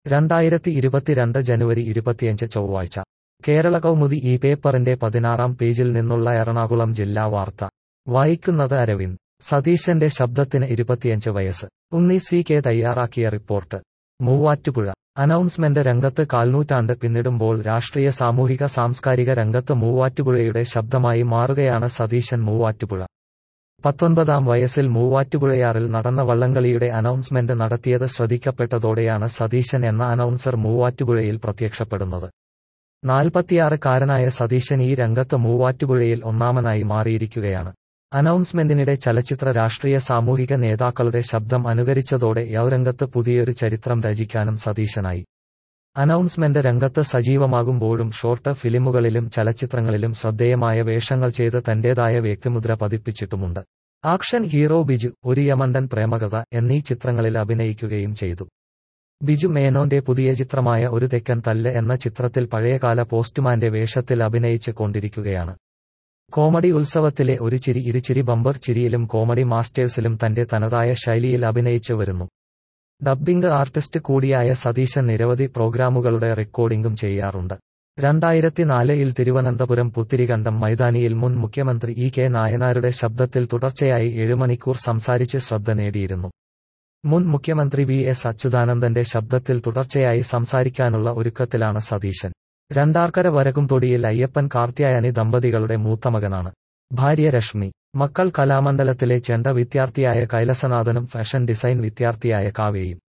രണ്ടായിരത്തി ഇരുപത്തിരണ്ട് ജനുവരി ഇരുപത്തിയഞ്ച് ചൊവ്വാഴ്ച കേരള കൗമുദി ഈ പേപ്പറിന്റെ പതിനാറാം പേജിൽ നിന്നുള്ള എറണാകുളം ജില്ലാ വാർത്ത വായിക്കുന്നത് അരവിന്ദ് സതീശന്റെ ശബ്ദത്തിന് ഇരുപത്തിയഞ്ച് വയസ്സ് ഉണ്ണി സി കെ തയ്യാറാക്കിയ റിപ്പോർട്ട് മൂവാറ്റുപുഴ അനൗൺസ്മെന്റ് രംഗത്ത് കാൽനൂറ്റാണ്ട് പിന്നിടുമ്പോൾ രാഷ്ട്രീയ സാമൂഹിക സാംസ്കാരിക രംഗത്ത് മൂവാറ്റുപുഴയുടെ ശബ്ദമായി മാറുകയാണ് സതീശൻ മൂവാറ്റുപുഴ പത്തൊൻപതാം വയസ്സിൽ മൂവാറ്റുപുഴയാറിൽ നടന്ന വള്ളംകളിയുടെ അനൗൺസ്മെന്റ് നടത്തിയത് ശ്രദ്ധിക്കപ്പെട്ടതോടെയാണ് സതീശൻ എന്ന അനൗൺസർ മൂവാറ്റുപുഴയിൽ പ്രത്യക്ഷപ്പെടുന്നത് നാൽപ്പത്തിയാറുകാരനായ സതീശൻ ഈ രംഗത്ത് മൂവാറ്റുപുഴയിൽ ഒന്നാമനായി മാറിയിരിക്കുകയാണ് അനൗൺസ്മെന്റിനിടെ ചലച്ചിത്ര രാഷ്ട്രീയ സാമൂഹിക നേതാക്കളുടെ ശബ്ദം അനുകരിച്ചതോടെ യൗരംഗത്ത് പുതിയൊരു ചരിത്രം രചിക്കാനും സതീശനായി അനൗൺസ്മെന്റ് രംഗത്ത് സജീവമാകുമ്പോഴും ഷോർട്ട് ഫിലിമുകളിലും ചലച്ചിത്രങ്ങളിലും ശ്രദ്ധേയമായ വേഷങ്ങൾ ചെയ്ത് തന്റേതായ വ്യക്തിമുദ്ര പതിപ്പിച്ചിട്ടുമുണ്ട് ആക്ഷൻ ഹീറോ ബിജു ഒരു യമണ്ടൻ പ്രേമകഥ എന്നീ ചിത്രങ്ങളിൽ അഭിനയിക്കുകയും ചെയ്തു ബിജു മേനോന്റെ പുതിയ ചിത്രമായ ഒരു തെക്കൻ തല്ല് എന്ന ചിത്രത്തിൽ പഴയകാല പോസ്റ്റ്മാന്റെ വേഷത്തിൽ അഭിനയിച്ച് കൊണ്ടിരിക്കുകയാണ് കോമഡി ഉത്സവത്തിലെ ഒരു ചിരി ഇരുചിരി ബമ്പർ ചിരിയിലും കോമഡി മാസ്റ്റേഴ്സിലും തന്റെ തനതായ ശൈലിയിൽ അഭിനയിച്ചു വരുന്നു ഡബ്ബിംഗ് ആർട്ടിസ്റ്റ് കൂടിയായ സതീശൻ നിരവധി പ്രോഗ്രാമുകളുടെ റെക്കോർഡിംഗും ചെയ്യാറുണ്ട് രണ്ടായിരത്തി നാലിൽ തിരുവനന്തപുരം പുത്തിരികണ്ടം മൈതാനിയിൽ മുൻ മുഖ്യമന്ത്രി ഇ കെ നായനാരുടെ ശബ്ദത്തിൽ തുടർച്ചയായി ഏഴുമണിക്കൂർ സംസാരിച്ച് ശ്രദ്ധ നേടിയിരുന്നു മുൻ മുഖ്യമന്ത്രി വി എസ് അച്യുതാനന്ദന്റെ ശബ്ദത്തിൽ തുടർച്ചയായി സംസാരിക്കാനുള്ള ഒരുക്കത്തിലാണ് സതീശൻ രണ്ടാർക്കര വരകുംതൊടിയിൽ അയ്യപ്പൻ കാർത്യായനി ദമ്പതികളുടെ മൂത്തമകനാണ് ഭാര്യ രശ്മി മക്കൾ കലാമണ്ഡലത്തിലെ ചെണ്ട വിദ്യാർത്ഥിയായ കൈലസനാഥനും ഫാഷൻ ഡിസൈൻ വിദ്യാർത്ഥിയായ കാവേയും